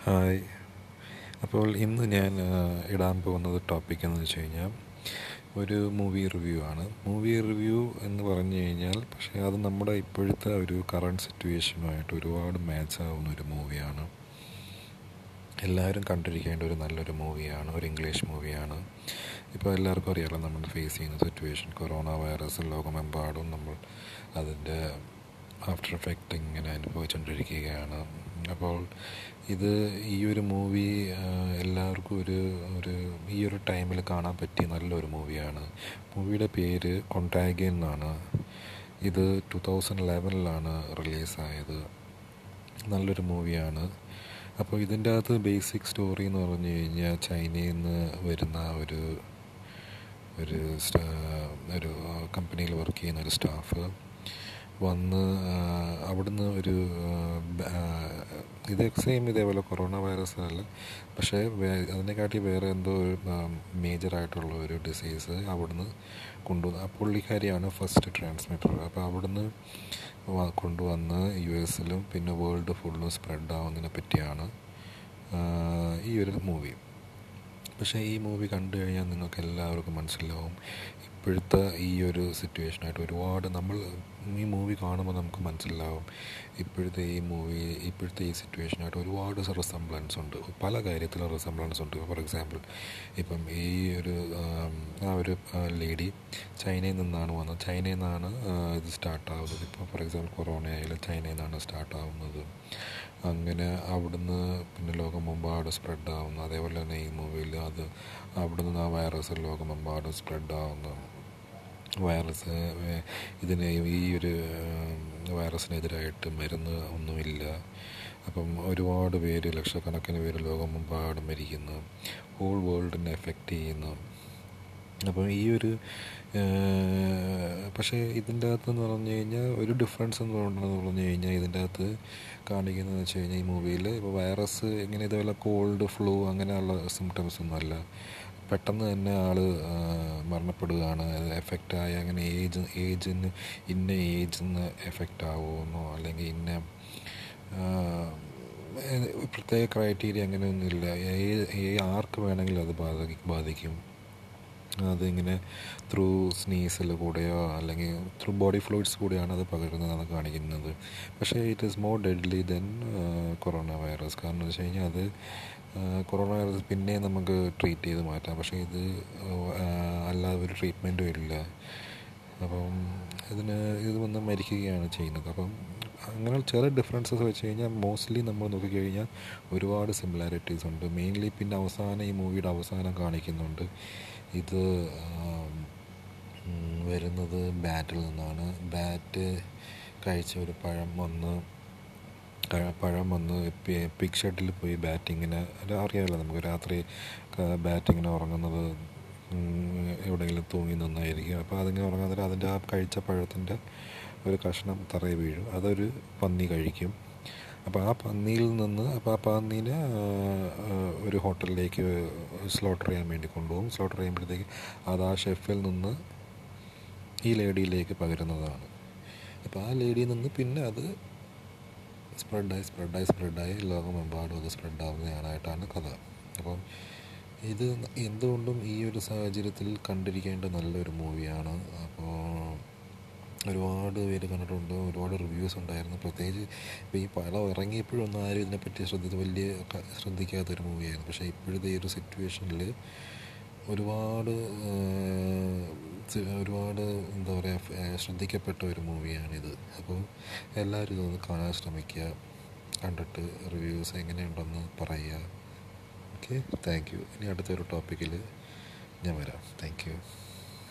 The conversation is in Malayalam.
ഹായ് അപ്പോൾ ഇന്ന് ഞാൻ ഇടാൻ പോകുന്നത് ടോപ്പിക് എന്ന് വെച്ച് കഴിഞ്ഞാൽ ഒരു മൂവി റിവ്യൂ ആണ് മൂവി റിവ്യൂ എന്ന് പറഞ്ഞു കഴിഞ്ഞാൽ പക്ഷേ അത് നമ്മുടെ ഇപ്പോഴത്തെ ഒരു കറണ്ട് സിറ്റുവേഷനുമായിട്ട് ഒരുപാട് മാച്ച് ആവുന്ന ഒരു മൂവിയാണ് എല്ലാവരും കണ്ടിരിക്കേണ്ട ഒരു നല്ലൊരു മൂവിയാണ് ഒരു ഇംഗ്ലീഷ് മൂവിയാണ് ഇപ്പോൾ എല്ലാവർക്കും അറിയാമല്ലോ നമ്മൾ ഫേസ് ചെയ്യുന്ന സിറ്റുവേഷൻ കൊറോണ വൈറസ് ലോകമെമ്പാടും നമ്മൾ അതിൻ്റെ ആഫ്റ്റർ എഫക്റ്റ് ഇങ്ങനെ അനുഭവിച്ചുകൊണ്ടിരിക്കുകയാണ് അപ്പോൾ ഇത് ഈ ഒരു മൂവി എല്ലാവർക്കും ഒരു ഒരു ഈ ഒരു ടൈമിൽ കാണാൻ പറ്റിയ നല്ലൊരു മൂവിയാണ് മൂവിയുടെ പേര് കൊണ്ടാഗൻ എന്നാണ് ഇത് ടു തൗസൻഡ് ലെവനിലാണ് റിലീസായത് നല്ലൊരു മൂവിയാണ് അപ്പോൾ ഇതിൻ്റെ അകത്ത് ബേസിക് സ്റ്റോറി എന്ന് പറഞ്ഞു കഴിഞ്ഞാൽ ചൈനയിൽ നിന്ന് വരുന്ന ഒരു ഒരു ഒരു കമ്പനിയിൽ വർക്ക് ചെയ്യുന്ന ഒരു സ്റ്റാഫ് വന്ന് അവിടുന്ന് ഒരു ഇത് സെയിം ഇതേപോലെ കൊറോണ വൈറസ് അല്ല പക്ഷേ അതിനെക്കാട്ടി വേറെ എന്തോ ഒരു മേജറായിട്ടുള്ള ഒരു ഡിസീസ് അവിടുന്ന് കൊണ്ടുവന്ന് ആ പുള്ളിക്കാരിയാണ് ഫസ്റ്റ് ട്രാൻസ്മിറ്റർ അപ്പോൾ അവിടുന്ന് കൊണ്ടുവന്ന് യു എസിലും പിന്നെ വേൾഡ് ഫുള്ളും സ്പ്രെഡ് ആവുന്നതിനെ പറ്റിയാണ് ഈ ഒരു മൂവി പക്ഷേ ഈ മൂവി കണ്ടു കഴിഞ്ഞാൽ നിങ്ങൾക്ക് എല്ലാവർക്കും മനസ്സിലാവും ഇപ്പോഴത്തെ ഈ ഒരു സിറ്റുവേഷനായിട്ട് ഒരുപാട് നമ്മൾ ഈ മൂവി കാണുമ്പോൾ നമുക്ക് മനസ്സിലാവും ഇപ്പോഴത്തെ ഈ മൂവി ഇപ്പോഴത്തെ ഈ സിറ്റുവേഷനായിട്ട് ഒരുപാട് റിസംബ്ലൻസ് ഉണ്ട് പല കാര്യത്തിലും റിസംബ്ലൻസ് ഉണ്ട് ഫോർ എക്സാമ്പിൾ ഇപ്പം ഈ ഒരു ആ ഒരു ലേഡി ചൈനയിൽ നിന്നാണ് വന്നത് ചൈനയിൽ നിന്നാണ് ഇത് സ്റ്റാർട്ടാവുന്നത് ഇപ്പോൾ ഫോർ എക്സാമ്പിൾ കൊറോണ ആയാലും ചൈനയിൽ നിന്നാണ് സ്റ്റാർട്ടാവുന്നത് അങ്ങനെ അവിടുന്ന് പിന്നെ ലോകമെമ്പാടും സ്പ്രെഡ് ആവുന്നു അതേപോലെ തന്നെ ഈ മൂവിയിൽ അത് അവിടുന്ന് ആ വൈറസ് ലോകമെമ്പാടും സ്പ്രെഡ് ആവുന്നു വൈറസ് ഇതിന് ഈ ഒരു വൈറസിനെതിരായിട്ട് മരുന്ന് ഒന്നുമില്ല അപ്പം ഒരുപാട് പേര് ലക്ഷക്കണക്കിന് പേര് ലോകമെമ്പാടും മരിക്കുന്നു ഹോൾ വേൾഡിനെ എഫക്റ്റ് ചെയ്യുന്നു അപ്പം ഈ ഒരു പക്ഷേ ഇതിൻ്റെ അകത്ത് എന്ന് പറഞ്ഞു കഴിഞ്ഞാൽ ഒരു ഡിഫറൻസ് എന്ന് പറഞ്ഞെന്ന് പറഞ്ഞു കഴിഞ്ഞാൽ ഇതിൻ്റെ അകത്ത് കാണിക്കുന്നതെന്ന് വെച്ച് കഴിഞ്ഞാൽ ഈ മൂവിയിൽ ഇപ്പോൾ വൈറസ് ഇങ്ങനെ ഇതേപോലെ കോൾഡ് ഫ്ലൂ അങ്ങനെയുള്ള സിംറ്റംസ് ഒന്നുമല്ല പെട്ടെന്ന് തന്നെ ആൾ മരണപ്പെടുകയാണ് എഫക്റ്റ് ആയ അങ്ങനെ ഏജ് ഏജിന് ഇന്ന ഏജിന്ന് എഫക്റ്റ് ആവുമെന്നോ അല്ലെങ്കിൽ ഇന്ന പ്രത്യേക ക്രൈറ്റീരിയ അങ്ങനെയൊന്നുമില്ല ആർക്ക് വേണമെങ്കിലും അത് ബാധിക്കും അതിങ്ങനെ ത്രൂ സ്നീസിൽ കൂടെയോ അല്ലെങ്കിൽ ത്രൂ ബോഡി ഫ്ലൂയിഡ്സ് കൂടെയാണ് അത് പകരുന്നതെന്ന് കാണിക്കുന്നത് പക്ഷേ it is more deadly than corona virus കാരണം എന്ന് വെച്ച് കഴിഞ്ഞാൽ അത് കൊറോണ വൈറസ് പിന്നെ നമുക്ക് ട്രീറ്റ് ചെയ്ത് മാറ്റാം പക്ഷേ ഇത് അല്ലാതെ ഒരു ട്രീറ്റ്മെൻറ്റും ഇല്ല അപ്പം ഇതിന് ഇത് വന്ന് മരിക്കുകയാണ് ചെയ്യുന്നത് അപ്പം അങ്ങനെ ചില ഡിഫറൻസസ് വെച്ച് കഴിഞ്ഞാൽ മോസ്റ്റ്ലി നമ്മൾ നോക്കിക്കഴിഞ്ഞാൽ ഒരുപാട് സിമിലാരിറ്റീസ് ഉണ്ട് മെയിൻലി പിന്നെ അവസാനം ഈ മൂവിയുടെ അവസാനം കാണിക്കുന്നുണ്ട് ഇത് വരുന്നത് ബാറ്റിൽ നിന്നാണ് ബാറ്റ് കഴിച്ച ഒരു പഴം വന്ന് പഴം വന്ന് പിഗ് ഷട്ടിൽ പോയി ബാറ്റിങ്ങിന് അറിയാമല്ലോ നമുക്ക് രാത്രി ബാറ്റിങ്ങിന് ഉറങ്ങുന്നത് എവിടെയെങ്കിലും തൂങ്ങി നിന്നായിരിക്കും അപ്പോൾ അതിങ്ങനെ ഉറങ്ങാൻ നേരം അതിൻ്റെ ആ കഴിച്ച പഴത്തിൻ്റെ ഒരു കഷ്ണം തറയിൽ വീഴും അതൊരു പന്നി കഴിക്കും അപ്പോൾ ആ പന്നിയിൽ നിന്ന് അപ്പോൾ ആ പന്നീനെ ഒരു ഹോട്ടലിലേക്ക് സ്ലോട്ടർ ചെയ്യാൻ വേണ്ടി കൊണ്ടുപോകും സ്ലോട്ടർ ചെയ്യുമ്പോഴത്തേക്ക് അത് ആ ഷെഫിൽ നിന്ന് ഈ ലേഡിയിലേക്ക് പകരുന്നതാണ് അപ്പോൾ ആ ലേഡിയിൽ നിന്ന് പിന്നെ അത് സ്പ്രെഡായി സ്പ്രെഡായി സ്പ്രെഡായി ലോകമെമ്പാടും അത് സ്പ്രെഡാവുന്നതായിട്ടാണ് കഥ അപ്പം ഇത് എന്തുകൊണ്ടും ഈ ഒരു സാഹചര്യത്തിൽ കണ്ടിരിക്കേണ്ട നല്ലൊരു മൂവിയാണ് അപ്പോൾ ഒരുപാട് പേര് കണ്ടിട്ടുണ്ട് ഒരുപാട് റിവ്യൂസ് ഉണ്ടായിരുന്നു പ്രത്യേകിച്ച് ഇപ്പോൾ ഈ പടം ഇറങ്ങിയപ്പോഴൊന്നും ആരും ഇതിനെപ്പറ്റി ശ്രദ്ധിച്ച് വലിയ ശ്രദ്ധിക്കാത്തൊരു മൂവിയായിരുന്നു പക്ഷേ ഇപ്പോഴത്തെ ഈ ഒരു സിറ്റുവേഷനിൽ ഒരുപാട് ഒരുപാട് എന്താ പറയുക ശ്രദ്ധിക്കപ്പെട്ട ഒരു മൂവിയാണിത് അപ്പോൾ എല്ലാവരും ഇതൊന്ന് കാണാൻ ശ്രമിക്കുക കണ്ടിട്ട് റിവ്യൂസ് എങ്ങനെയുണ്ടെന്ന് പറയുക ഓക്കെ താങ്ക് യു ഇനി അടുത്തൊരു ടോപ്പിക്കിൽ ഞാൻ വരാം താങ്ക് യു